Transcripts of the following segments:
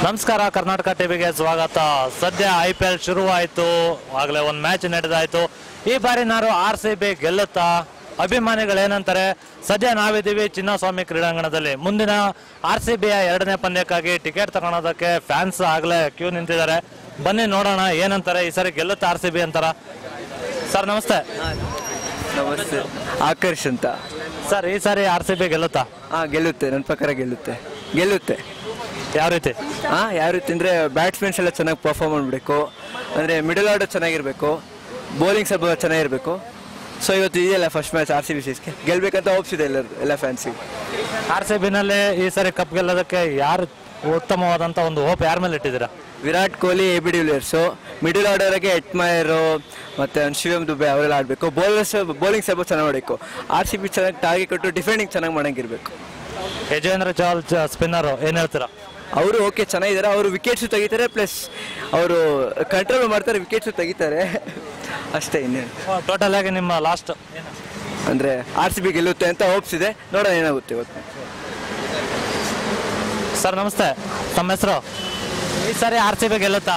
ನಮಸ್ಕಾರ ಕರ್ನಾಟಕ ಟಿವಿಗೆ ಸ್ವಾಗತ ಸದ್ಯ ಐ ಪಿ ಎಲ್ ಶುರುವಾಯಿತು ಆಗಲೇ ಒಂದು ಮ್ಯಾಚ್ ನಡೆದಾಯ್ತು ಈ ಬಾರಿ ನಾನು ಆರ್ ಸಿ ಬಿ ಗೆಲ್ಲುತ್ತಾ ಅಭಿಮಾನಿಗಳು ಏನಂತಾರೆ ಸದ್ಯ ನಾವಿದ್ದೀವಿ ಚಿನ್ನಸ್ವಾಮಿ ಕ್ರೀಡಾಂಗಣದಲ್ಲಿ ಮುಂದಿನ ಆರ್ ಸಿ ಬಿಯ ಎರಡನೇ ಪಂದ್ಯಕ್ಕಾಗಿ ಟಿಕೆಟ್ ತಗೊಳೋದಕ್ಕೆ ಫ್ಯಾನ್ಸ್ ಆಗಲೇ ಕ್ಯೂ ನಿಂತಿದ್ದಾರೆ ಬನ್ನಿ ನೋಡೋಣ ಏನಂತಾರೆ ಈ ಸರಿ ಗೆಲ್ಲುತ್ತಾ ಆರ್ ಸಿ ಬಿ ಅಂತಾರ ಸರ್ ನಮಸ್ತೆ ನಮಸ್ತೆ ಆಕರ್ಷ್ ಅಂತ ಸರ್ ಈ ಸಾರಿ ಆರ್ ಸಿ ಬಿ ಗೆಲ್ಲುತ್ತಾ ಹಾಂ ಗೆಲ್ಲುತ್ತೆ ನನ್ನ ಪ್ರಕಾರ ಗೆಲ್ಲುತ್ತೆ ಗೆಲ್ಲುತ್ತೆ ಯಾವ ರೀತಿ ಹಾಂ ಯಾವ ರೀತಿ ಅಂದರೆ ಬ್ಯಾಟ್ಸ್ಮನ್ಸ್ ಎಲ್ಲ ಚೆನ್ನಾಗಿ ಪರ್ಫಾರ್ಮ್ ಮಾಡಬೇಕು ಅಂದರೆ ಮಿಡಲ್ ಆರ್ಡರ್ ಚೆನ್ನಾಗಿರಬೇಕು ಬೌಲಿಂಗ್ ಸ್ವಲ್ಪ ಚೆನ್ನಾಗಿರಬೇಕು ಸೊ ಇವತ್ತು ಇದೆಯಲ್ಲ first match R C B ಸಿಸ್ಗೆ ಗೆಲ್ಬೇಕಂತ ಹೋಪ್ಸ್ ಇದೆ ಎಲ್ಲರೂ ಎಲ್ಲ ಫ್ಯಾನ್ಸಿಗೆ ಆರ್ ಸಿ ಬಿನಲ್ಲಿ ಈ ಸಾರಿ ಕಪ್ ಗೆಲ್ಲೋದಕ್ಕೆ ಯಾರು ಉತ್ತಮವಾದಂಥ ಒಂದು ಹೋಪ್ ಯಾರ ಮೇಲೆ ಇಟ್ಟಿದ್ದೀರಾ Virat Kohli A B de Villiers middle ಆರ್ಡರ್ಗೆ ಎಟ್ಮೈರು ಮತ್ತು ಶಿವಮ್ ದುಬೆ ಅವರೆಲ್ಲ ಆಡಬೇಕು ಬೌಲರ್ಸ್ ಬೌಲಿಂಗ್ ಸ್ವಲ್ಪ ಚೆನ್ನಾಗಿ ಮಾಡಬೇಕು ಆರ್ ಸಿ ಬಿ ಚೆನ್ನಾಗಿ ಟಾರ್ಗೆಟ್ ಕೊಟ್ಟು ಡಿಫೆಂಡಿಂಗ್ ಚೆನ್ನಾಗಿ ಮಾಡಂಗಿರಬೇಕು ಯಜೇಂದ್ರ ಚಹಲ್ ಸ್ಪಿನ್ನರು ಏನು ಹೇಳ್ತೀರಾ ಅವರು ಓಕೆ ಚೆನ್ನಾಗಿದ್ದಾರೆ ಅವರು ವಿಕೆಟ್ಸು ತೆಗಿತಾರೆ ಪ್ಲಸ್ ಅವರು ಕಂಟ್ರೋಲ್ ಮಾಡ್ತಾರೆ ವಿಕೆಟ್ಸು ತೆಗಿತಾರೆ ಅಷ್ಟೇ ಇನ್ನೇನು ಟೋಟಲ್ ಆಗಿ ನಿಮ್ಮ ಲಾಸ್ಟ್ ಅಂದರೆ ಆರ್ ಸಿ ಬಿ ಗೆಲ್ಲುತ್ತೆ ಅಂತ ಹೋಪ್ಸ್ ಇದೆ ನೋಡೋಣ ಏನಾಗುತ್ತೆ ಇವತ್ತು ಸರ್ ನಮಸ್ತೆ ತಮ್ಮ ಹೆಸರು ಈ ಸಾರಿ ಆರ್ ಸಿ ಬಿ ಗೆಲ್ಲುತ್ತಾ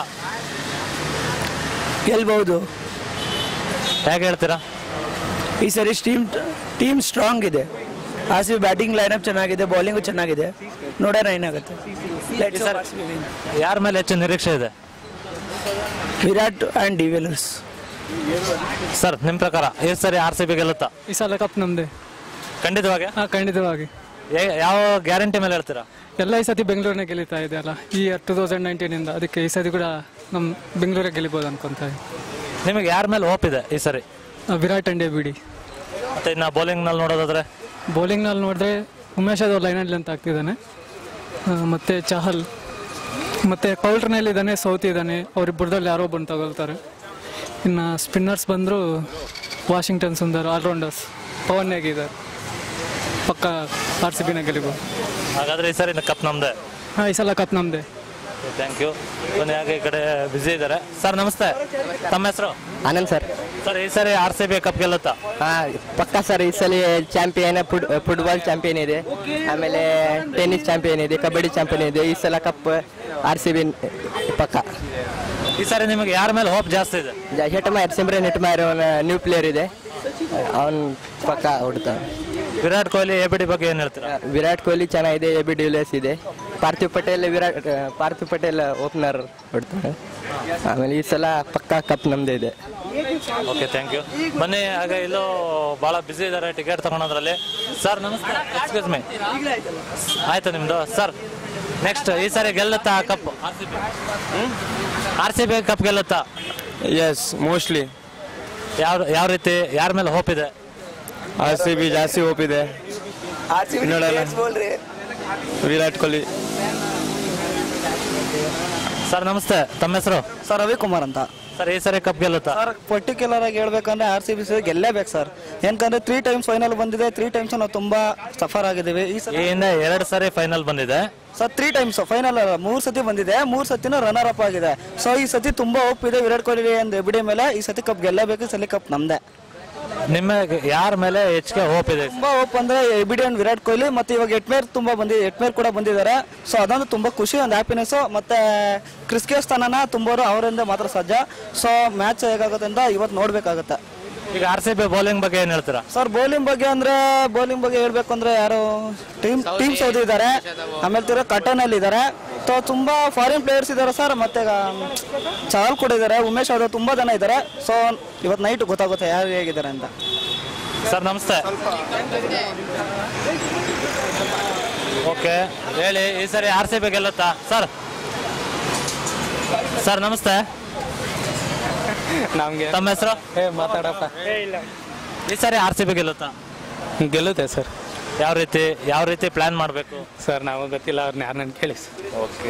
ಗೆಲ್ಬಹುದು ಹೇಗೆ ಹೇಳ್ತೀರಾ ಈ ಸರಿ ಟೀಮ್ ಟೀಮ್ ಸ್ಟ್ರಾಂಗ್ ಇದೆ R C B batting lineup ಚೆನ್ನಾಗಿದೆ ಬೌಲಿಂಗು ಚೆನ್ನಾಗಿದೆ ನೋಡೋಣ ಏನಾಗುತ್ತೆ Let's hope RCB win. ಯಾರ ಮೇಲೆ ಹೆಚ್ಚು ನಿರೀಕ್ಷೆ ಇದೆ ವಿರಾಟ್ ಆ್ಯಂಡ್ ಡಿವಿಲರ್ಸ್ ಸರ್ ನಿಮ್ಮ ಪ್ರಕಾರ ಈ ಸಾರಿ ಆರ್ ಸಿ ಬಿ ಗೆಲ್ಲುತ್ತಾ ಈ ಸಲ ಕಪ್ ನಮ್ಮದೇ ಖಂಡಿತವಾಗಿ ಹಾಂ ಖಂಡಿತವಾಗಿ ಯೇ- ಯಾವ ಗ್ಯಾರಂಟಿ ಮೇಲೆ ಹೇಳ್ತೀರಾ ಎಲ್ಲ ಈ ಸತಿ ಬೆಂಗಳೂರನ್ನೇ ಗೆಲ್ಲುತ್ತಾ ಇದೆ ಅಲ್ಲ ಈ ಟೂ ತೌಸಂಡ್ ನೈನ್ಟೀನಿಂದ ಅದಕ್ಕೆ ಈ ಸತಿ ಕೂಡ ನಮ್ಮ ಬೆಂಗಳೂರೇ ಗೆಲ್ಲಿಬೋದು ಅನ್ಕೊಂತ ನಿಮಗೆ ಯಾರ ಮೇಲೆ ಹೋಪ್ ಇದೆ ಈ ಸರಿ ವಿರಾಟ್ ಅಂಡೇ ಬಿಡಿ ಮತ್ತೆ ಇನ್ನು ಬೌಲಿಂಗ್ನಲ್ಲಿ ನೋಡೋದಾದ್ರೆ ಬೌಲಿಂಗ್ನಲ್ಲಿ ನೋಡಿದ್ರೆ ಉಮೇಶ್ ಯಾದವ್ ಲೈನಲ್ಲಿ ಅಂತ ಆಗ್ತಿದ್ದಾನೆ ಆ, ಮತ್ತೆ ಚಹಲ್ ಮತ್ತೆ ಕೌಲ್ಟ್ರ್ನಲ್ಲಿ ಇದ್ದಾನೆ ಸೌತ್ ಇದ್ದಾನೆ ಅವರಿಬ್ಬರದಲ್ಲಿ ಯಾರೋ ಬಂದು ತಗೊಳ್ತಾರೆ ಇನ್ನು ಸ್ಪಿನ್ನರ್ಸ್ ಬಂದರು ವಾಷಿಂಗ್ಟನ್ ಸುಂದರ್ ಆಲ್ರೌಂಡರ್ಸ್ ಪವನ್ ಇದ್ದಾರೆ ಪಕ್ಕ ಆರ್ ಸಿ ಬಿನ ಗೆಲ್ಲಿಬೋದು ಹಾಗಾದ್ರೆ ಈ ಸಾರಿ ಕಪ್ ನಮ್ದೆ ಹಾಂ ಈ ಸಲ ಕಪ್ ನಮ್ಮದೇ ಥ್ಯಾಂಕ್ ಯು ಬನ್ನಿ ಹಾಗೆ ಈ ಕಡೆ ಬ್ಯುಸಿ ಇದ್ದಾರೆ ಸರ್ ನಮಸ್ತೆ ತಮ್ಮ ಹೆಸರು ಆನಂದ್ ಸರ್ ಸರ್ ಈ ಸಾರಿ ಆರ್ ಸಿ ಬಿ ಕಪ್ ಗೆಲ್ಲುತ್ತಾ ಹಾಂ ಪಕ್ಕ ಸರ್ ಈ ಸಲ ಚಾಂಪಿಯನ್ ಫುಟ್ ಫುಟ್ಬಾಲ್ ಚಾಂಪಿಯನ್ ಇದೆ ಆಮೇಲೆ ಟೆನ್ನಿಸ್ ಚಾಂಪಿಯನ್ ಇದೆ ಕಬಡ್ಡಿ ಚಾಂಪಿಯನ್ ಇದೆ ಈ ಸಲ ಕಪ್ ಆರ್ ಸಿ ಬಿ ಪಕ್ಕ ಈ ಸಾರಿ ನಿಮಗೆ ಯಾರ ಮೇಲೆ ಹೋಪ್ ಜಾಸ್ತಿ ಇದೆ ಜ- ಹೆಟ್ಮೈರ್ ಸಿಮ್ರನ್ ಹೆಟ್ಮೈರ್ ಅವನ ನ್ಯೂ ಪ್ಲೇಯರ್ ಇದೆ ಅವನು ಪಕ್ಕ ಹೊಡ್ತಾನೆ Virat Kohli A B D ಬಗ್ಗೆ ಏನು ಹೇಳ್ತೀರಾ ವಿರಾಟ್ ಕೊಹ್ಲಿ ಚೆನ್ನಾಗಿದೆ ಎ ಬಿ ಡಿವಿಲಿಯರ್ಸ್ ಇದೆ ಪಾರ್ಥಿವ್ ಪಟೇಲ್ ವಿರಾಟ್ ಪಾರ್ಥಿವ್ ಪಟೇಲ್ ಓಪನರ್ ಹೊಡ್ತಾನೆ ಆಮೇಲೆ ಈ ಸಲ ಪಕ್ಕ ಕಪ್ ನಮ್ಮದೇ ಇದೆ ಓಕೆ ಥ್ಯಾಂಕ್ ಯು ಬನ್ನಿ ಹಾಗೆ ಇಲ್ಲೂ ಭಾಳ ಬ್ಯುಸಿ ಇದ್ದಾರೆ ಟಿಕೆಟ್ ತಗೊಳೋದ್ರಲ್ಲಿ ಸರ್ ನಮಸ್ತೆ ಎಕ್ಸ್ಕ್ಯೂಸ್ ಮೀ ಆಯ್ತು ನಿಮ್ಮದು ಸರ್ ನೆಕ್ಸ್ಟ್ ಈ ಸಾರಿ ಗೆಲ್ಲುತ್ತಾ cup R C B R C B cup ಗೆಲ್ಲುತ್ತಾ ಎಸ್ ಮೋಸ್ಟ್ಲಿ ಯಾವ ಯಾವ ರೀತಿ ಯಾರ ಮೇಲೆ ಹೋಪ್ ಇದೆ ಆರ್ ಸಿ ಬಿ ಜಾಸ್ತಿ ಹೋಪ್ ಇದೆ ನೋಡೋಣ ವಿರಾಟ್ ಕೊಹ್ಲಿ ಸರ್ ನಮಸ್ತೆ ತಮ್ಮ ಹೆಸರು ಸರ್ ರವಿಕುಮಾರ್ ಅಂತ ಸರ್ ಈ ಸಾರಿ ಕಪ್ ಗೆಲ್ಲುತ್ತಾ ಸರ್ ಪರ್ಟಿಕ್ಯುಲರ್ ಆಗಿ ಹೇಳ್ಬೇಕಂದ್ರೆ ಆರ್ ಸಿ ಬಿ ಗೆಲ್ಲೇಬೇಕು ಸರ್ ಏನಕಂದ್ರೆ ತ್ರೀ ಟೈಮ್ಸ್ ಫೈನಲ್ ಬಂದಿದೆ ತ್ರೀ ಟೈಮ್ಸ್ ನಾವು ತುಂಬಾ ಸಫರ್ ಆಗಿದ್ದೀವಿ ಈ ಸಲ ಈ ಹಿಂದೆ ಎರಡು ಸಾರಿ ಫೈನಲ್ ಬಂದಿದೆ ಸರ್ ತ್ರೀ ಟೈಮ್ಸ್ ಫೈನಲ್ ಮೂರ್ ಸತಿ ಬಂದಿದೆ ಮೂರ್ ಸತಿನೂ ರನ್ನರ್ ಅಪ್ ಆಗಿದೆ ಸೊ ಈ ಸತಿ ತುಂಬಾ ಹೋಪ್ ಇದೆ ವಿರಾಟ್ ಕೊಹ್ಲಿ ಒಂದು ಎಬಿಡಿ ಮೇಲೆ ಈ ಸತಿ ಕಪ್ ಗೆಲ್ಲೇಬೇಕು ಈ ಸಲ ಕಪ್ ನಮ್ದೆ ನಿಮಗೆ ಯಾರ ಮೇಲೆ ಹೆಚ್ಚಿಗೆ ಹೋಪ್ ಇದೆ ತುಂಬಾ ಹೋಪ್ ಅಂದ್ರೆ ಎಬಿಡಿ ಅಂಡ್ ವಿರಾಟ್ ಕೊಹ್ಲಿ ಮತ್ತೆ ಇವಾಗ ಎಟ್ಮೇರ್ ತುಂಬಾ ಬಂದಿದೆ ಎಟ್ಮೇರ್ ಕೂಡ ಬಂದಿದ್ದಾರೆ ಸೊ ಅದೊಂದು ತುಂಬಾ ಖುಷಿ ಒಂದು ಹ್ಯಾಪಿನೆಸ್ ಮತ್ತೆ ಕ್ರಿಸ್ಕೆ ಸ್ಥಾನನ ತುಂಬೋರು ಅವರಿಂದ ಮಾತ್ರ ಸಾಧ್ಯ ಸೊ ಮ್ಯಾಚ್ ಹೇಗಾಗುತ್ತೆ ಅಂತ ಇವತ್ತು ನೋಡ್ಬೇಕಾಗತ್ತೆ ಈಗ ಆರ್ ಸಿ ಬಿ ಬೌಲಿಂಗ್ ಬಗ್ಗೆ ಏನು ಹೇಳ್ತೀರಾ ಸರ್ ಬೌಲಿಂಗ್ ಬಗ್ಗೆ ಅಂದ್ರೆ ಬೌಲಿಂಗ್ ಬಗ್ಗೆ ಹೇಳ್ಬೇಕು ಅಂದ್ರೆ ಯಾರು ಟೀಮ್ ಟೀಮ್ ಸೌದಿ ಇದ್ದಾರೆ ಆಮೇಲೆ ತಿರ್ಗಾ ಕಟನಲ್ಲಿ ಇದ್ದಾರೆ ಸೊ ತುಂಬಾ ಫಾರಿನ್ ಪ್ಲೇಯರ್ಸ್ ಇದ್ದಾರೆ ಸರ್ ಮತ್ತೆ ಚಹಲ್ ಕೂಡ ಇದ್ದಾರೆ ಉಮೇಶ್ ಅವರು ತುಂಬಾ ಜನ ಇದ್ದಾರೆ ಸೊ ಇವತ್ತು ನೈಟ್ ಗೊತ್ತಾಗುತ್ತೆ ಯಾರು ಹೇಗಿದ್ದಾರೆ ಅಂತ ಸರ್ ನಮಸ್ತೆ ಓಕೆ ಹೇಳಿ ಈ ಸರಿ ಆರ್ ಸಿ ಬಿ ಗೆಲ್ಲುತ್ತಾ ಸರ್ ಸರ್ ನಮಸ್ತೆ ನಮಗೆ ತಮ್ಮ ಹೆಸರು ಏ ಮಾತಾಡಪ್ಪ ಈ ಸರಿ ಆರ್ ಸಿ ಬಿ ಗೆಲ್ಲುತ್ತಾ ಗೆಲ್ಲುತ್ತೆ ಸರ್ ಯಾವ ರೀತಿ ಯಾವ ರೀತಿ ಪ್ಲಾನ್ ಮಾಡಬೇಕು ಸರ್ ನಾವು ಗೊತ್ತಿಲ್ಲ ಅವ್ರನ್ನ ಯಾರನ್ನ ಕೇಳಿ ಓಕೆ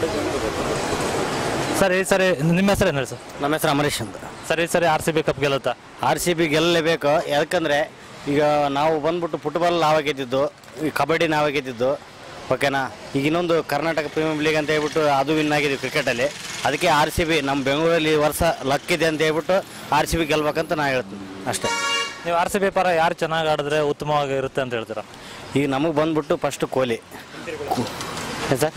ಸರ್ ಈ ಸರಿ ನಿಮ್ಮ ಹೆಸರು ಏನು ಹೇಳಿ ಸರ್ ನಮ್ಮ ಹೆಸರು ಅಮರೀಶ್ ಅಂತ ಸರ್ ಈ ಸರಿ ಆರ್ ಸಿ ಬಿ ಕಪ್ ಗೆಲ್ಲುತ್ತಾ ಆರ್ ಸಿ ಬಿ ಗೆಲ್ಲಲೇಬೇಕು ಯಾಕಂದರೆ ಈಗ ನಾವು ಬಂದ್ಬಿಟ್ಟು ಫುಟ್ಬಾಲ್ ನಾವೇ ಗೆದ್ದಿದ್ದು ಈ ಕಬಡ್ಡಿ ನಾವೇ ಗೆದ್ದಿದ್ದು ಓಕೆನಾ ಈಗ ಇನ್ನೊಂದು ಕರ್ನಾಟಕ ಪ್ರೀಮಿಯರ್ ಲೀಗ್ ಅಂತ ಹೇಳ್ಬಿಟ್ಟು ಅದು ವಿನ್ ಆಗಿದ್ದೀವಿ ಕ್ರಿಕೆಟಲ್ಲಿ ಅದಕ್ಕೆ ಆರ್ ಸಿ ಬಿ ನಮ್ಮ ಬೆಂಗಳೂರಲ್ಲಿ ಈ ವರ್ಷ ಲಕ್ ಇದೆ ಅಂತ ಹೇಳ್ಬಿಟ್ಟು ಆರ್ ಸಿ ಬಿ ಗೆಲ್ಬೇಕಂತ ನಾನು ಹೇಳ್ತೀನಿ ಅಷ್ಟೇ ನೀವು ಆರ್ ಸಿ ಬಿ ಪರ ಯಾರು ಚೆನ್ನಾಗಿ ಆಡಿದ್ರೆ ಉತ್ತಮವಾಗಿ ಇರುತ್ತೆ ಅಂತ ಹೇಳ್ತೀರಾ ಈಗ ನಮಗೆ ಬಂದ್ಬಿಟ್ಟು ಫಸ್ಟ್ ಕೊಹ್ಲಿ ಸರ್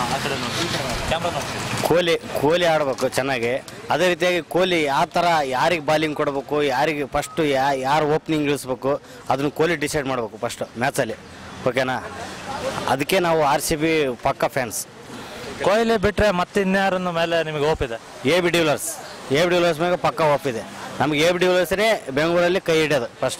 ಕೊಹ್ಲಿ ಕೊಹ್ಲಿ ಆಡಬೇಕು ಚೆನ್ನಾಗಿ ಅದೇ ರೀತಿಯಾಗಿ ಕೊಹ್ಲಿ ಯಾವ ಥರ ಯಾರಿಗೆ ಬಾಲಿಂಗ್ ಕೊಡಬೇಕು ಯಾರಿಗೆ ಫಸ್ಟು ಯಾ ಯಾರು ಓಪನಿಂಗ್ ಇಳಿಸ್ಬೇಕು ಅದನ್ನು ಕೊಹ್ಲಿ ಡಿಸೈಡ್ ಮಾಡಬೇಕು ಫಸ್ಟ್ ಮ್ಯಾಚಲ್ಲಿ ಓಕೆನಾ ಅದಕ್ಕೆ ನಾವು ಆರ್ ಸಿ ಬಿ ಪಕ್ಕ ಫ್ಯಾನ್ಸ್ ಕೊಹ್ಲಿ ಬಿಟ್ರೆ ಮತ್ತೆ ಇನ್ಯಾರನ್ನ ಮೇಲೆ ನಿಮಗೆ ಹೋಪ್ ಇದೆ A B de Villiers A B de Villiers ಮೇಲೆ ಪಕ್ಕ ಒಪ್ಪಿದೆ ನಮ್ಗೆ ಎ ಬಿ ಡಿವಿಲರ್ಸೇ ಬೆಂಗಳೂರಲ್ಲಿ ಕೈ ಹಿಡಿಯೋದು ಫಸ್ಟ್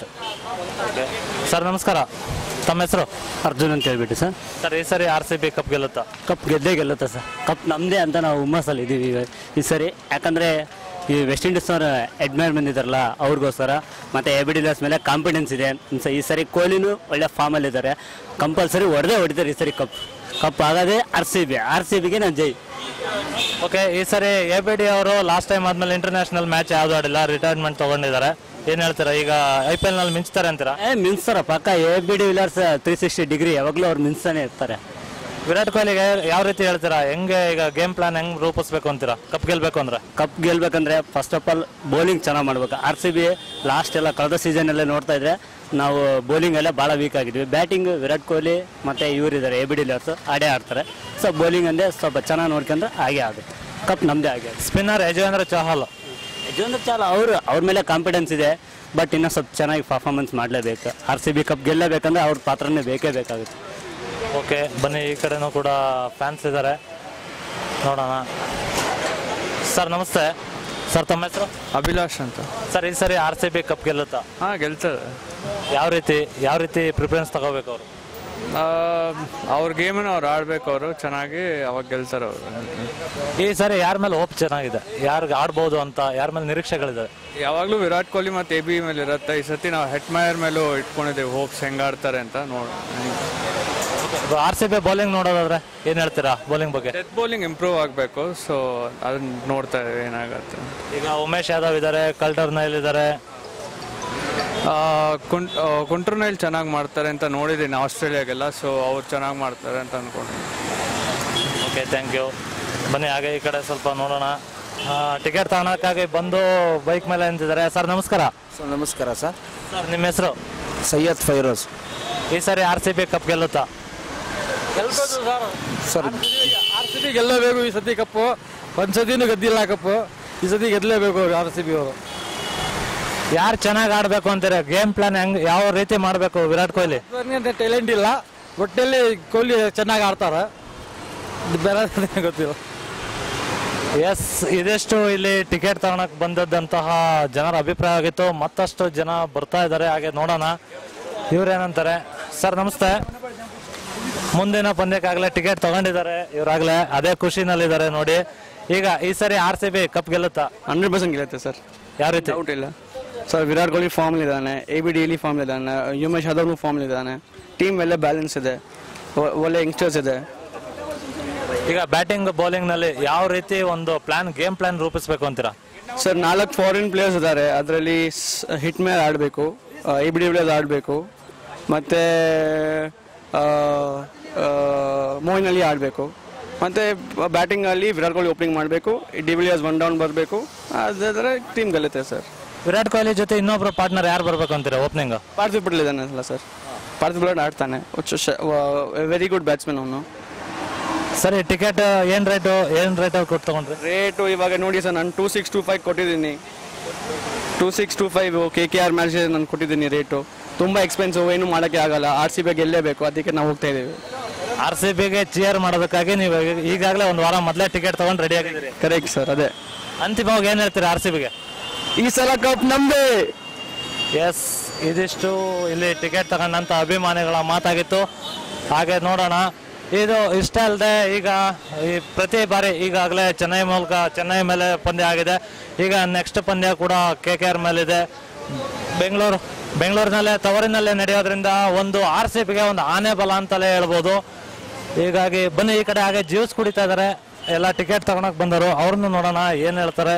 ಸರ್ ನಮಸ್ಕಾರ ತಮ್ಮ ಹೆಸರು ಅರ್ಜುನ್ ಅಂತ ಹೇಳ್ಬಿಟ್ಟು ಸರ್ ಸರ್ ಈ ಸರಿ ಆರ್ ಸಿ ಬಿ ಕಪ್ ಗೆಲ್ಲುತ್ತಾ ಕಪ್ ಗೆದ್ದೇ ಗೆಲ್ಲುತ್ತೆ ಸರ್ ಕಪ್ ನಮ್ಮದೇ ಅಂತ ನಾವು ಹುಮ್ಮಸ್ಸಲ್ಲಿ ಇದ್ದೀವಿ ಈಗ ಈ ಸರಿ ಯಾಕಂದರೆ ಈ ವೆಸ್ಟ್ ಇಂಡೀಸ್ನವ್ರು ಎಡ್ಮೈರ್ ಬಂದಿದ್ದಾರಲ್ಲ ಅವ್ರಿಗೋಸ್ಕರ ಮತ್ತು ಎ ಬಿ ಡಿಲರ್ಸ್ ಮೇಲೆ ಕಾನ್ಫಿಡೆನ್ಸ್ ಇದೆ ಸ- ಈ ಸರಿ ಕೊಹ್ಲಿನೂ ಒಳ್ಳೆ ಫಾರ್ಮಲ್ಲಿದ್ದಾರೆ ಕಂಪಲ್ಸರಿ ಹೊಡೆದೇ ಹೊಡಿತಾರೆ ಈ ಸರಿ ಕಪ್ ಕಪ್ ಆಗೋದೇ R C B R C ಬಿಗೆ ನಾನು ಜೈ ಓಕೆ ಈ ಸರಿ ಎ ಬಿ ಡಿ ಅವರು ಲಾಸ್ಟ್ ಟೈಮ್ ಆದ್ಮೇಲೆ ಇಂಟರ್ನ್ಯಾಷನಲ್ ಮ್ಯಾಚ್ ಯಾವ್ದು ಆಡಿಲ್ಲ ರಿಟೈರ್ಮೆಂಟ್ ತಗೊಂಡಿದ್ದಾರೆ ಏನ್ ಹೇಳ್ತೀರಾ ಈಗ ಐ ಪಿ ಎಲ್ ನಲ್ಲಿ ಮಿಂಚ್ತಾರೆ ಅಂತೀರಾ ಏ ಮಿನ್ಸ್ತಾರ ಪಕ್ಕ A B de Villiers three sixty degree ಯಾವಾಗಲೂ ಅವ್ರು ಮಿನ್ಸ್ತಾನೆ ಇರ್ತಾರೆ ವಿರಾಟ್ ಕೊಹ್ಲಿಗೆ ಯಾವ ರೀತಿ ಹೇಳ್ತೀರಾ ಹೆಂಗೆ ಈಗ ಗೇಮ್ ಪ್ಲಾನ್ ಹೆಂಗ್ ರೂಪಿಸ್ಬೇಕು ಅಂತೀರಾ ಕಪ್ ಗೆಲ್ಬೇಕು ಅಂದ್ರೆ ಕಪ್ ಗೆಲ್ಬೇಕಂದ್ರೆ ಫಸ್ಟ್ ಆಫ್ ಆಲ್ ಬೌಲಿಂಗ್ ಚೆನ್ನಾಗಿ ಮಾಡ್ಬೇಕು ಆರ್ ಸಿ ಬಿ ಲಾಸ್ಟ್ ಎಲ್ಲ ಕಳೆದ ಸೀಸನಲ್ಲೇ ನೋಡ್ತಾ ಇದ್ರೆ ನಾವು ಬೌಲಿಂಗ್ ಎಲ್ಲ ಭಾಳ ವೀಕ್ ಆಗಿದ್ವಿ ಬ್ಯಾಟಿಂಗ್ ವಿರಾಟ್ ಕೊಹ್ಲಿ ಮತ್ತು ಇವರಿದ್ದಾರೆ ಎ ಬಿ ಡಿಲರ್ಸ್ ಆಡೇ ಆಡ್ತಾರೆ ಸೊ ಬೌಲಿಂಗ್ ಅಂದರೆ ಸ್ವಲ್ಪ ಚೆನ್ನಾಗಿ ನೋಡ್ಕೊಂಡ್ರೆ ಹಾಗೆ ಆಗುತ್ತೆ ಕಪ್ ನಮ್ಮದೇ ಆಗಿದೆ ಸ್ಪಿನ್ನರ್ ಯಜೇಂದ್ರ ಚಹಲ್ ಯಜವಂದ್ರ ಚಾಲ ಅವರು ಅವ್ರ ಮೇಲೆ ಕಾನ್ಫಿಡೆನ್ಸ್ ಇದೆ ಬಟ್ ಇನ್ನೂ ಸ್ವಲ್ಪ ಚೆನ್ನಾಗಿ ಪರ್ಫಾರ್ಮೆನ್ಸ್ ಮಾಡಲೇಬೇಕು ಆರ್ ಸಿ ಬಿ ಕಪ್ ಗೆಲ್ಲಬೇಕಂದ್ರೆ ಅವ್ರ ಪಾತ್ರನೇ ಬೇಕೇ ಬೇಕಾಗುತ್ತೆ ಓಕೆ ಬನ್ನಿ ಈ ಕಡೆನೂ ಕೂಡ ಫ್ಯಾನ್ಸ್ ಇದ್ದಾರೆ ನೋಡೋಣ ಸರ್ ನಮಸ್ತೆ ಸರ್ ತಮ್ಮ ಹೆಸರು ಅಭಿಲಾಷ್ ಅಂತ ಸರ್ ಈ ಸರಿ ಆರ್ ಸಿ ಬಿ ಕಪ್ ಗೆಲ್ಲುತ್ತಾ ಹಾಂ ಗೆಲ್ತದೆ ಯಾವ ರೀತಿ ಯಾವ ರೀತಿ ಪ್ರಿಫರೆನ್ಸ್ ತಗೋಬೇಕು ಅವರು ಆ, ಅವ್ರ ಗೇಮನ್ನು ಅವ್ರು ಆಡ್ಬೇಕು ಅವರು ಚೆನ್ನಾಗಿ ಅವಾಗ ಗೆಲ್ತಾರೆ ಅವರು ಈ ಸರಿ ಯಾರ ಮೇಲೆ ಹೋಪ್ ಚೆನ್ನಾಗಿದೆ ಯಾರಿಗೆ ಆಡ್ಬೋದು ಅಂತ ಯಾರ ಮೇಲೆ ನಿರೀಕ್ಷೆಗಳಿದೆ ಯಾವಾಗಲೂ ವಿರಾಟ್ ಕೊಹ್ಲಿ ಮತ್ತು ಎ ಬಿ ಮೇಲೆ ಇರುತ್ತೆ ಈ ಸತಿ ನಾವು ಹೆಟ್ ಮೈಯರ್ ಮೇಲೂ ಇಟ್ಕೊಂಡಿದ್ದೀವಿ ಹೋಪ್ಸ್ ಹೆಂಗೆ ಆಡ್ತಾರೆ ಅಂತ ನೋಡ ಆರ್ ಸಿ ಬಿ ಬೌಲಿಂಗ್ ನೋಡೋದಾದ್ರೆ ಏನ್ ಹೇಳ್ತೀರಾ ಬೌಲಿಂಗ್ ಬಗ್ಗೆ ಡೆತ್ ಬೌಲಿಂಗ್ ಇಂಪ್ರೂವ್ ಆಗಬೇಕು ಸೊ ಅದನ್ನ ನೋಡ್ತಾ ಇದ್ದೀವಿ ಏನಾಗುತ್ತೆ ಈಗ ಉಮೇಶ್ ಯಾದವ್ ಇದ್ದಾರೆ ಕಲ್ಟರ್ ನೈಲ್ ಇದ್ದಾರೆ ಆ, ಕುಂಟ್ ಕುಂಟ್ರನಲ್ಲಿ ಚೆನ್ನಾಗಿ ಮಾಡ್ತಾರೆ ಅಂತ ನೋಡಿದ್ದೀನಿ ಆಸ್ಟ್ರೇಲಿಯಾಗೆಲ್ಲ ಸೊ ಅವ್ರು ಚೆನ್ನಾಗಿ ಮಾಡ್ತಾರೆ ಅಂತ ಅನ್ಕೊಂಡಿದ್ದೀನಿ ಓಕೆ ಥ್ಯಾಂಕ್ ಯು ಬನ್ನಿ ಹಾಗೆ ಈ ಕಡೆ ಸ್ವಲ್ಪ ನೋಡೋಣ ಟಿಕೆಟ್ ತಗೊಳಕ್ಕಾಗಿ ಬಂದು ಬೈಕ್ ಮೇಲೆ ನಿಂತಿದ್ದಾರೆ ಸರ್ ನಮಸ್ಕಾರ ಸರ್ ನಮಸ್ಕಾರ ಸರ್ ಸರ್ ನಿಮ್ಮ ಹೆಸರು ಸೈಯದ್ ಫೈರೋಸ್ ಈ ಸರಿ ಆರ್ ಸಿ ಬಿ ಕಪ್ ಗೆಲ್ಲುತ್ತಾ ಸರ್ ಆರ್ ಸಿ ಬಿ ಗೆಲ್ಲಬೇಕು ಈ ಸತಿ ಕಪ್ಪು ಒಂದ್ಸತಿನೂ ಗೆದ್ದಿಲ್ಲ ಕಪ್ಪು ಈ ಸತಿ ಗೆಲ್ಲಲೇಬೇಕು ಆರ್ ಸಿ ಬಿ ಅವರು ಯಾರು ಚೆನ್ನಾಗಿ ಆಡಬೇಕು ಅಂತೀರಾ ಗೇಮ್ ಪ್ಲಾನ್ ಹೆಂಗ್ ಯಾವ ರೀತಿ ಮಾಡಬೇಕು ವಿರಾಟ್ ಕೊಹ್ಲಿ ಟ್ಯಾಲೆಂಟ್ ಇಲ್ಲ ಒಟ್ಟಲ್ಲಿ ಕೊಹ್ಲಿ ಚೆನ್ನಾಗಿ ಆಡ್ತಾರೆ ಬೇರೆ ಗೊತ್ತಿಲ್ಲ ಎಸ್ ಇದಿಷ್ಟು ಇಲ್ಲಿ ಟಿಕೆಟ್ ತಗೊಳಕ್ ಬಂದದ್ದಂತಹ ಜನರ ಅಭಿಪ್ರಾಯ ಆಗಿತ್ತು ಮತ್ತಷ್ಟು ಜನ ಬರ್ತಾ ಇದ್ದಾರೆ ಹಾಗೆ ನೋಡೋಣ ಇವ್ರೇನಂತಾರೆ ಸರ್ ನಮಸ್ತೆ ಮುಂದಿನ ಪಂದ್ಯಕ್ಕಾಗಲೇ ಟಿಕೆಟ್ ತಗೊಂಡಿದ್ದಾರೆ ಇವರಾಗಲೇ ಅದೇ ಖುಷಿನಲ್ಲಿದ್ದಾರೆ ನೋಡಿ ಈಗ ಈ ಸರಿ ಆರ್ ಸಿ ಬಿ ಕಪ್ ಗೆಲ್ಲುತ್ತಾ ಹಂಡ್ರೆಡ್ ಪರ್ಸೆಂಟ್ ಗೆಲ್ಲುತ್ತೆ ಸರ್ ಯಾವ ರೀತಿ ಡೌಟ್ ಇಲ್ಲ ಸರ್ ವಿರಾಟ್ ಕೊಹ್ಲಿ ಫಾರ್ಮ್ ಇದ್ದಾನೆ ಎ ಬಿ ಡಿಲಿ ಫಾರ್ಮ್ ಇದ್ದಾನೆ ಉಮೇಶ್ ಯಾದವ್ನು ಫಾರ್ಮ್ ಇದ್ದಾನೆ ಟೀಮ್ ಎಲ್ಲ ಬ್ಯಾಲೆನ್ಸ್ ಇದೆ ಒ- ಒಳ್ಳೆ ಯಂಗ್ಸ್ಟರ್ಸ್ ಇದೆ ಈಗ ಬ್ಯಾಟಿಂಗ್ ಬೌಲಿಂಗ್ ನಲ್ಲಿ ಯಾವ ರೀತಿ ಒಂದು ಪ್ಲಾನ್ ಗೇಮ್ ಪ್ಲಾನ್ ರೂಪಿಸಬೇಕು ಅಂತೀರಾ ಸರ್ ನಾಲ್ಕು ಫಾರಿನ್ ಪ್ಲೇಯರ್ಸ್ ಇದ್ದಾರೆ ಅದರಲ್ಲಿ ಹಿಟ್ ಮೇಲೆ ಆಡಬೇಕು ಎ ಬಿ ಡಿ ಆಡಬೇಕು ಮತ್ತು ಮೋಹಿನಲ್ಲಿ ಆಡಬೇಕು ಮತ್ತು ಬ್ಯಾಟಿಂಗಲ್ಲಿ ವಿರಾಟ್ ಕೊಹ್ಲಿ ಓಪನಿಂಗ್ ಮಾಡಬೇಕು ಡಿವಿಲಿಯರ್ಸ್ ಒನ್ ಡೌನ್ ಬರಬೇಕು ಅದಾದ್ರೆ ಟೀಮ್ ಗೆಲ್ಲುತ್ತೆ ಸರ್ ವಿರಾಟ್ ಕೊಹ್ಲಿ ಜೊತೆ ಇನ್ನೊಬ್ರು ಪಾರ್ಟ್ನರ್ ಯಾರು ಬರ್ಬೇಕು ಅಂತೀರಾ ಓಪನಿಂಗ್ ಪಾರ್ಥಿವ್ ಪಟೇಲ್ ಇದ್ದಾನೆ ಅಲ್ಲ ಸರ್ ಪಾರ್ಥಿವ್ ಪಟೇಲ್ ಆಡ್ತಾನೆ ವೆರಿ ಗುಡ್ ಬ್ಯಾಟ್ಸ್ಮನ್ ಅವನು ಸರಿ ಟಿಕೆಟ್ ಏನ್ ರೇಟು ಏನ್ ರೇಟ್ ಕೊಟ್ಟು ತಗೊಂಡ್ರಿ ರೇಟು ಇವಾಗ ನೋಡಿ ಸರ್ ನಾನು ಟೂ ಸಿಕ್ಸ್ ಟೂ ಫೈವ್ ಕೊಟ್ಟಿದ್ದೀನಿ two six two five K K R match ನಾನು ಕೊಟ್ಟಿದ್ದೀನಿ ರೇಟು ತುಂಬ ಎಕ್ಸ್ಪೆನ್ಸಿವ್ ಏನು ಮಾಡೋಕ್ಕೆ ಆಗಲ್ಲ ಆರ್ ಸಿ ಬಿ ಗೆಲ್ಲೇಬೇಕು ಅದಕ್ಕೆ ನಾವು ಹೋಗ್ತಾ ಇದ್ದೀವಿ ಆರ್ ಸಿ ಬಿಗೆ ಚಿಯರ್ ಮಾಡೋದಕ್ಕಾಗಿ ನೀವು ಈಗಾಗಲೇ ಒಂದು ವಾರ ಮೊದಲೇ ಟಿಕೆಟ್ ತಗೊಂಡು ರೆಡಿ ಆಗಿದ್ದೀರಿ ಕರೆಕ್ಟ್ ಸರ್ ಅದೇ ಅಂತಿಮವಾಗಿ ಏನ್ ಹೇಳ್ತೀರಾ ಆರ್ ಸಿ ಬಿಗೆ ಈ ಸಲ ಕಪ್ ನಮ್ಮದೇ ಎಸ್ ಇದಿಷ್ಟು ಇಲ್ಲಿ ಟಿಕೆಟ್ ತಗೊಂಡಂತ ಅಭಿಮಾನಿಗಳ ಮಾತಾಗಿತ್ತು ಹಾಗೆ ನೋಡೋಣ ಇದು ಇಷ್ಟ ಅಲ್ಲದೆ ಈಗ ಈ ಪ್ರತಿ ಬಾರಿ ಈಗಾಗಲೇ ಚೆನ್ನೈ ಮೂಲಕ ಚೆನ್ನೈ ಮೇಲೆ ಪಂದ್ಯ ಆಗಿದೆ ಈಗ ನೆಕ್ಸ್ಟ್ ಪಂದ್ಯ ಕೂಡ ಕೆ ಕೆ ಆರ್ ಮೇಲಿದೆ ಬೆಂಗಳೂರು ಬೆಂಗಳೂರಿನಲ್ಲೇ ತವರಿನಲ್ಲೇ ನಡೆಯೋದ್ರಿಂದ ಒಂದು ಆರ್ ಸಿ ಬಿಗೆ ಒಂದು ಆನೆ ಬಲ ಅಂತಲೇ ಹೇಳ್ಬೋದು ಹೀಗಾಗಿ ಬನ್ನಿ ಈ ಕಡೆ ಹಾಗೆ ಜ್ಯೂಸ್ ಕುಡಿತಾ ಇದ್ದಾರೆ ಎಲ್ಲ ಟಿಕೆಟ್ ತಗೊಳಕ್ ಬಂದರು ಅವ್ರನ್ನು ನೋಡೋಣ ಏನು ಹೇಳ್ತಾರೆ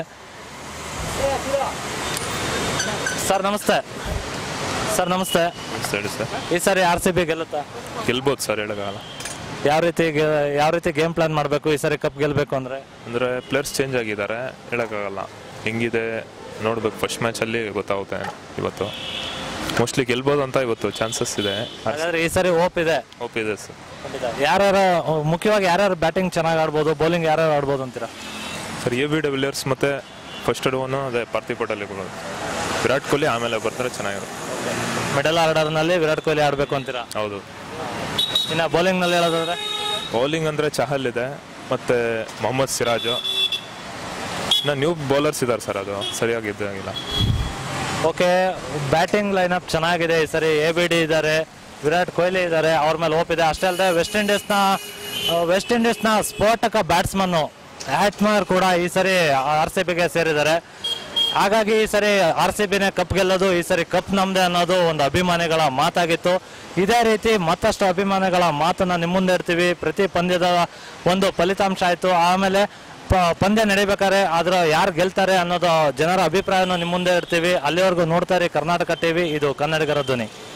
ಸರ್ ನಮಸ್ತೆ ಸರ್ ನಮಸ್ತೆ ಸರಿ ಸರ್ ಈ ಸಾರಿ ಆರ್ ಸಿ ಬಿ ಗೆಲ್ಲುತ್ತಾ ಗೆಲ್ಬೋದು ಸರ್ ಹೇಳೋಕ್ಕಾಗಲ್ಲ ಯಾವ ರೀತಿ ಗೆ- ಯಾವ ರೀತಿ ಗೇಮ್ ಪ್ಲಾನ್ ಮಾಡಬೇಕು ಈ ಸಾರಿ ಕಪ್ ಗೆಲ್ಬೇಕು ಅಂದ್ರೆ ಅಂದರೆ ಪ್ಲೇಯರ್ಸ್ ಚೇಂಜ್ ಆಗಿದ್ದಾರೆ ಹೇಳೋಕ್ಕಾಗಲ್ಲ ಹೆಂಗಿದೆ ನೋಡ್ಬೇಕು ಫಸ್ಟ್ ಮ್ಯಾಚಲ್ಲಿ ಗೊತ್ತಾಗುತ್ತೆ ಇವತ್ತು ಮೋಸ್ಟ್ಲಿ ಗೆಲ್ಬೋದು ಅಂತ ಇವತ್ತು ಚಾನ್ಸಸ್ ಇದೆ ಹಾಗಾದ್ರೆ ಈ ಸಾರಿ ಹೋಪ್ ಇದೆ ಹೋಪ್ ಇದೆ ಸರ್ ಯಾರ್ಯಾರ ಮುಖ್ಯವಾಗಿ ಯಾರ್ಯಾರು ಬ್ಯಾಟಿಂಗ್ ಚೆನ್ನಾಗಿ ಆಡ್ಬೋದು ಬೌಲಿಂಗ್ ಯಾರ್ಯಾರು ಆಡ್ಬೋದು ಅಂತೀರಾ ಸರ್ ಎ ಬಿ ಡಬ್ಲ್ಯೂರ್ಸ್ ಮತ್ತು ಫಸ್ಟ್ ಒನ್ನು ಅದೇ ಪಾರ್ಥಿವ್ ಪಟೇಲ್ ಇರ್ಬೋದು ವಿರಾಟ್ ಕೊಹ್ಲಿ ಆಮೇಲೆ ಬರ್ತಾರೆ ಚೆನ್ನಾಗಿರುತ್ತೆ ಮಿಡಲ್ ಆರ್ಡರ್ನಲ್ಲಿ ವಿರಾಟ್ ಕೊಹ್ಲಿ ಆಡಬೇಕು ಅಂತೀರಾ ಹೌದು ಇನ್ನು ಬೌಲಿಂಗ್ನಲ್ಲಿ ಹೇಳೋದಾದ್ರೆ ಬೌಲಿಂಗ್ ಅಂದರೆ ಚಹಲ್ ಇದೆ ಮತ್ತು ಮೊಹಮ್ಮದ್ ಸಿರಾಜು ಇನ್ನು ನ್ಯೂ ಬೌಲರ್ಸ್ ಇದ್ದಾರೆ ಸರ್ ಅದು ಸರಿಯಾಗಿ ಇದ್ದಾಗಿಲ್ಲ ಓಕೆ ಬ್ಯಾಟಿಂಗ್ ಲೈನಪ್ ಚೆನ್ನಾಗಿದೆ ಈ ಸರಿ ಎ ಬಿ ಡಿ ಇದ್ದಾರೆ ವಿರಾಟ್ ಕೊಹ್ಲಿ ಇದ್ದಾರೆ ಅವ್ರ ಮೇಲೆ ಹೋಪ್ ಇದೆ ಅಷ್ಟೇ ಅಲ್ಲದೆ ವೆಸ್ಟ್ ಇಂಡೀಸ್ನ ವೆಸ್ಟ್ ಇಂಡೀಸ್ನ ಸ್ಫೋಟಕ ಬ್ಯಾಟ್ಸ್ಮನ್ನು ಹ್ಯಾಟ್ಮರ್ ಕೂಡ ಈ ಸರಿ ಆರ್ ಸಿ ಬಿಗೆ ಸೇರಿದ್ದಾರೆ ಹಾಗಾಗಿ ಈ ಸರಿ ಆರ್ ಸಿ ಬಿನೇ ಕಪ್ ಗೆಲ್ಲೋದು ಈ ಸರಿ ಕಪ್ ನಮ್ದೆ ಅನ್ನೋದು ಒಂದು ಅಭಿಮಾನಿಗಳ ಮಾತಾಗಿತ್ತು ಇದೇ ರೀತಿ ಮತ್ತಷ್ಟು ಅಭಿಮಾನಿಗಳ ಮಾತನ್ನ ನಿಮ್ಮ ಮುಂದೆ ಇಡ್ತೀವಿ ಪ್ರತಿ ಪಂದ್ಯದ ಒಂದು ಫಲಿತಾಂಶ ಆಯಿತು ಆಮೇಲೆ ಪ- ಪಂದ್ಯ ನಡಿಬೇಕಾದ್ರೆ ಅದ್ರ ಯಾರು ಗೆಲ್ತಾರೆ ಅನ್ನೋದು ಜನರ ಅಭಿಪ್ರಾಯನ ನಿಮ್ಮ ಮುಂದೆ ಇಡ್ತೀವಿ ಅಲ್ಲಿವರೆಗೂ ನೋಡ್ತಾ ಇರಿ ಕರ್ನಾಟಕ ಟಿವಿ ಇದು ಕನ್ನಡಿಗರ ಧ್ವನಿ